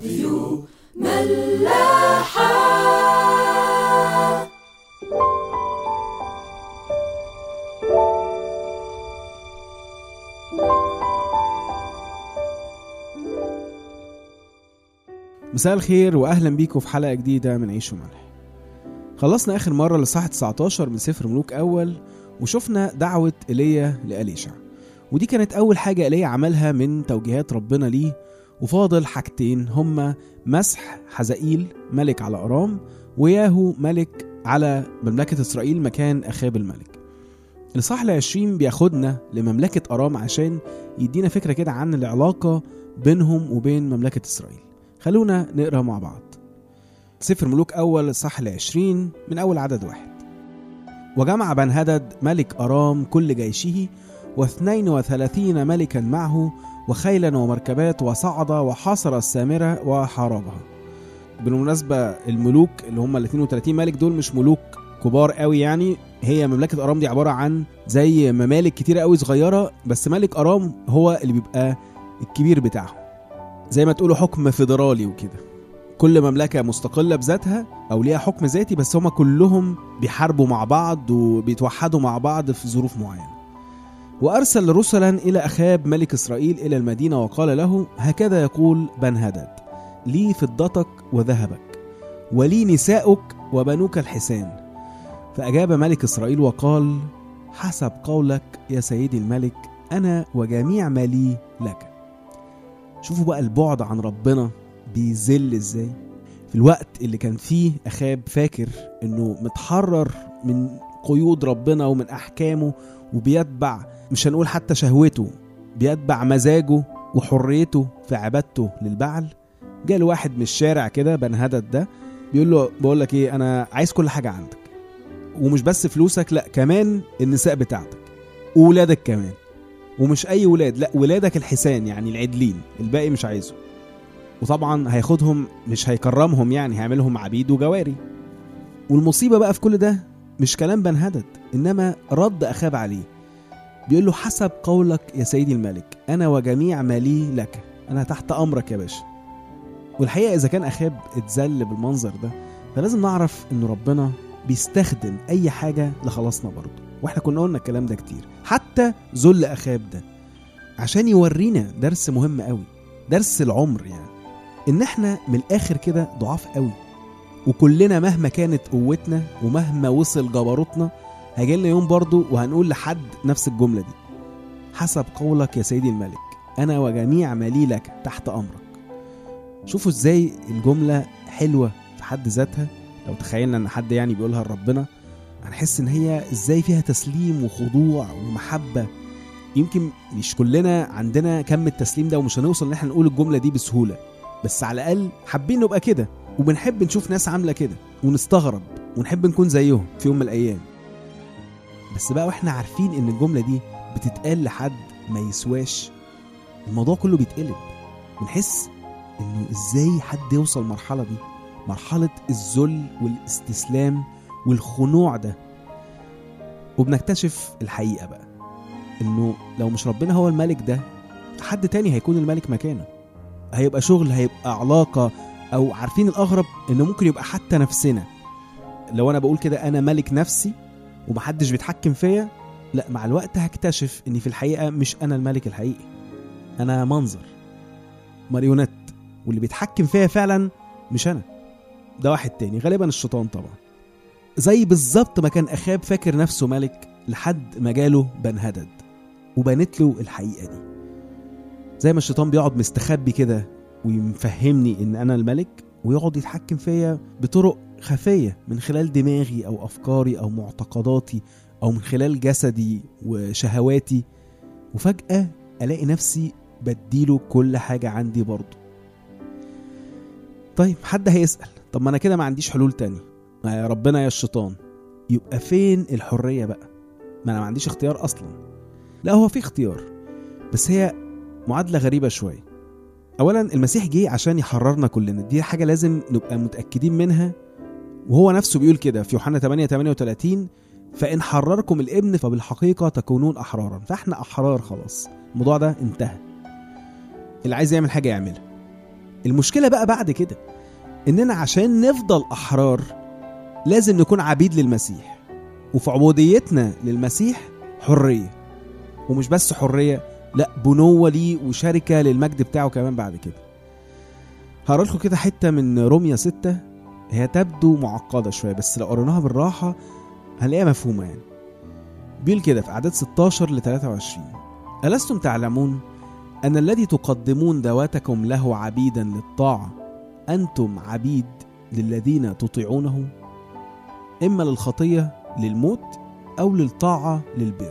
راديو ملاحة مساء الخير واهلا بيكم في حلقه جديده من عيش وملح خلصنا اخر مره لصحة 19 من سفر ملوك اول وشفنا دعوه ايليا لاليشع ودي كانت اول حاجه ايليا عملها من توجيهات ربنا ليه وفاضل حاجتين هما مسح حزائيل ملك على ارام وياهو ملك على مملكه اسرائيل مكان اخاب الملك الإصحاح العشرين بياخدنا لمملكة أرام عشان يدينا فكرة كده عن العلاقة بينهم وبين مملكة إسرائيل خلونا نقرا مع بعض سفر ملوك أول الصح العشرين من أول عدد واحد وجمع بن هدد ملك أرام كل جيشه واثنين وثلاثين ملكا معه وخيلا ومركبات وصعد وحاصر السامرة وحاربها بالمناسبة الملوك اللي هم ال 32 ملك دول مش ملوك كبار قوي يعني هي مملكة أرام دي عبارة عن زي ممالك كتيرة قوي صغيرة بس ملك أرام هو اللي بيبقى الكبير بتاعهم زي ما تقولوا حكم فيدرالي وكده كل مملكة مستقلة بذاتها أو ليها حكم ذاتي بس هما كلهم بيحاربوا مع بعض وبيتوحدوا مع بعض في ظروف معينة وأرسل رسلا إلى أخاب ملك إسرائيل إلى المدينة وقال له هكذا يقول بن هدد لي فضتك وذهبك ولي نساؤك وبنوك الحسان فأجاب ملك إسرائيل وقال حسب قولك يا سيدي الملك أنا وجميع ما لي لك شوفوا بقى البعد عن ربنا بيذل ازاي في الوقت اللي كان فيه أخاب فاكر إنه متحرر من قيود ربنا ومن أحكامه وبيتبع مش هنقول حتى شهوته بيتبع مزاجه وحريته في عبادته للبعل جاله واحد من الشارع كده بن هدد ده بيقول له بقول لك ايه انا عايز كل حاجه عندك ومش بس فلوسك لا كمان النساء بتاعتك وولادك كمان ومش اي ولاد لا ولادك الحسان يعني العدلين الباقي مش عايزه وطبعا هياخدهم مش هيكرمهم يعني هيعملهم عبيد وجواري والمصيبه بقى في كل ده مش كلام بن هدد انما رد اخاب عليه بيقول له حسب قولك يا سيدي الملك انا وجميع ما لي لك انا تحت امرك يا باشا والحقيقه اذا كان اخاب اتذل بالمنظر ده فلازم نعرف ان ربنا بيستخدم اي حاجه لخلاصنا برضه واحنا كنا قلنا الكلام ده كتير حتى ذل اخاب ده عشان يورينا درس مهم قوي درس العمر يعني ان احنا من الاخر كده ضعاف قوي وكلنا مهما كانت قوتنا ومهما وصل جبروتنا هيجيلنا يوم برضه وهنقول لحد نفس الجمله دي حسب قولك يا سيدي الملك انا وجميع ما لي لك تحت امرك شوفوا ازاي الجمله حلوه في حد ذاتها لو تخيلنا ان حد يعني بيقولها لربنا هنحس ان هي ازاي فيها تسليم وخضوع ومحبه يمكن مش كلنا عندنا كم التسليم ده ومش هنوصل ان احنا نقول الجمله دي بسهوله بس على الاقل حابين نبقى كده وبنحب نشوف ناس عامله كده ونستغرب ونحب نكون زيهم في يوم من الايام بس بقى واحنا عارفين ان الجمله دي بتتقال لحد ما يسواش الموضوع كله بيتقلب بنحس انه ازاي حد يوصل المرحله دي مرحله الذل والاستسلام والخنوع ده وبنكتشف الحقيقه بقى انه لو مش ربنا هو الملك ده حد تاني هيكون الملك مكانه هيبقى شغل هيبقى علاقه او عارفين الاغرب انه ممكن يبقى حتى نفسنا لو انا بقول كده انا ملك نفسي ومحدش بيتحكم فيا لا مع الوقت هكتشف اني في الحقيقه مش انا الملك الحقيقي انا منظر ماريونات واللي بيتحكم فيا فعلا مش انا ده واحد تاني غالبا الشيطان طبعا زي بالظبط ما كان اخاب فاكر نفسه ملك لحد ما جاله بن هدد وبانت له الحقيقه دي زي ما الشيطان بيقعد مستخبي كده ويفهمني ان انا الملك ويقعد يتحكم فيا بطرق خفيه من خلال دماغي او افكاري او معتقداتي او من خلال جسدي وشهواتي وفجاه الاقي نفسي بديله كل حاجه عندي برضه طيب حد هيسال طب ما انا كده ما عنديش حلول تاني ما يا ربنا يا الشيطان يبقى فين الحريه بقى ما انا ما عنديش اختيار اصلا لا هو في اختيار بس هي معادله غريبه شويه اولا المسيح جه عشان يحررنا كلنا دي حاجه لازم نبقى متاكدين منها وهو نفسه بيقول كده في يوحنا 8 38 فان حرركم الابن فبالحقيقه تكونون احرارا فاحنا احرار خلاص الموضوع ده انتهى اللي عايز يعمل حاجه يعملها المشكله بقى بعد كده اننا عشان نفضل احرار لازم نكون عبيد للمسيح وفي عبوديتنا للمسيح حريه ومش بس حريه لا بنوه ليه وشركه للمجد بتاعه كمان بعد كده هقرا لكم كده حته من روميا 6 هي تبدو معقده شويه بس لو قريناها بالراحه هنلاقيها مفهومه يعني بيقول كده في اعداد 16 ل 23 ألستم تعلمون أن الذي تقدمون ذواتكم له عبيدا للطاعة أنتم عبيد للذين تطيعونه إما للخطية للموت أو للطاعة للبر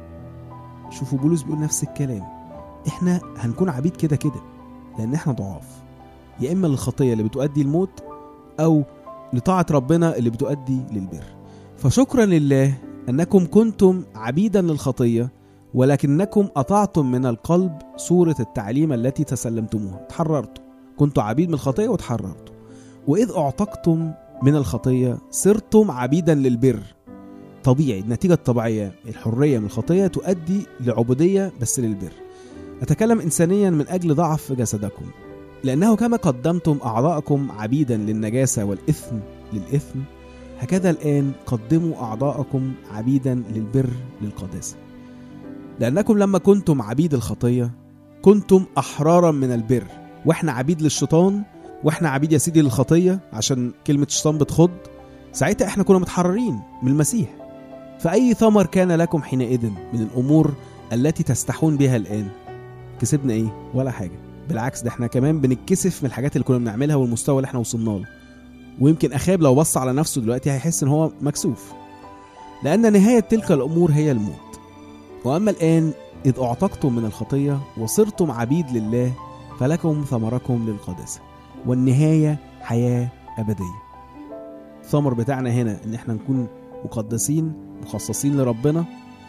شوفوا بولس بيقول نفس الكلام إحنا هنكون عبيد كده كده لأن إحنا ضعاف يا إما للخطية اللي بتؤدي الموت أو لطاعة ربنا اللي بتؤدي للبر فشكرا لله أنكم كنتم عبيدا للخطية ولكنكم أطعتم من القلب صورة التعليم التي تسلمتموها تحررتم كنتوا عبيد من الخطية وتحررتم وإذ أعتقتم من الخطية صرتم عبيدا للبر طبيعي النتيجة الطبيعية الحرية من الخطية تؤدي لعبودية بس للبر أتكلم إنسانيا من أجل ضعف جسدكم لأنه كما قدمتم أعضاءكم عبيدا للنجاسة والإثم للإثم هكذا الآن قدموا أعضاءكم عبيدا للبر للقداسة لأنكم لما كنتم عبيد الخطية كنتم أحرارا من البر وإحنا عبيد للشيطان وإحنا عبيد يا سيدي للخطية عشان كلمة الشيطان بتخض ساعتها إحنا كنا متحررين من المسيح فأي ثمر كان لكم حينئذ من الأمور التي تستحون بها الآن كسبنا إيه؟ ولا حاجة بالعكس ده إحنا كمان بنتكسف من الحاجات اللي كنا بنعملها والمستوى اللي إحنا وصلنا له ويمكن أخاب لو بص على نفسه دلوقتي هيحس إن هو مكسوف لأن نهاية تلك الأمور هي الموت وأما الآن إذ أعتقتم من الخطية وصرتم عبيد لله فلكم ثمركم للقداسة والنهاية حياة أبدية الثمر بتاعنا هنا إن إحنا نكون مقدسين مخصصين لربنا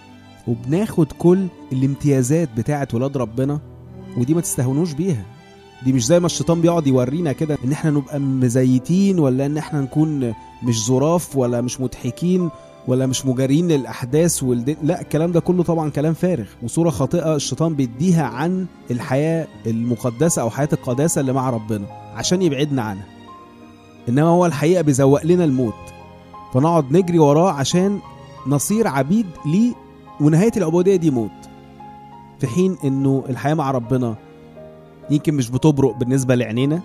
وبناخد كل الامتيازات بتاعة ولاد ربنا ودي ما تستهونوش بيها دي مش زي ما الشيطان بيقعد يورينا كده ان احنا نبقى مزيتين ولا ان احنا نكون مش ظراف ولا مش مضحكين ولا مش مجارين للاحداث والدين لا الكلام ده كله طبعا كلام فارغ وصوره خاطئه الشيطان بيديها عن الحياه المقدسه او حياه القداسه اللي مع ربنا عشان يبعدنا عنها انما هو الحقيقه بيزوق لنا الموت فنقعد نجري وراه عشان نصير عبيد ليه ونهايه العبوديه دي موت في حين انه الحياه مع ربنا يمكن مش بتبرق بالنسبه لعينينا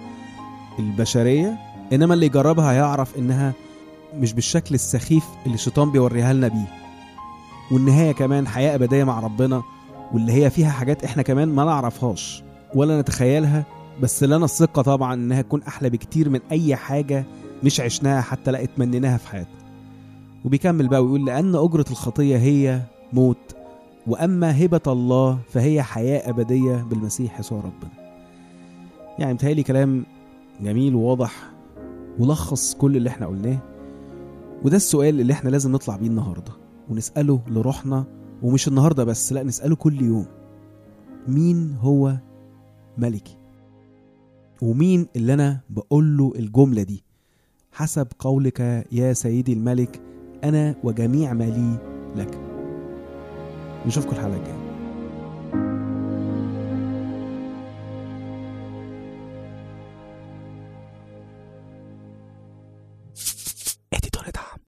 البشريه انما اللي يجربها هيعرف انها مش بالشكل السخيف اللي الشيطان بيوريها لنا بيه والنهايه كمان حياه ابديه مع ربنا واللي هي فيها حاجات احنا كمان ما نعرفهاش ولا نتخيلها بس لنا الثقه طبعا انها تكون احلى بكتير من اي حاجه مش عشناها حتى لا اتمنيناها في حياتنا وبيكمل بقى ويقول لان اجره الخطيه هي موت واما هبه الله فهي حياه ابديه بالمسيح يسوع ربنا يعني متهيألي كلام جميل وواضح ولخص كل اللي احنا قلناه وده السؤال اللي احنا لازم نطلع بيه النهارده ونسأله لروحنا ومش النهارده بس لا نسأله كل يوم مين هو ملكي ومين اللي انا بقول له الجملة دي حسب قولك يا سيدي الملك انا وجميع ما لي لك نشوفكم الحلقة الجاية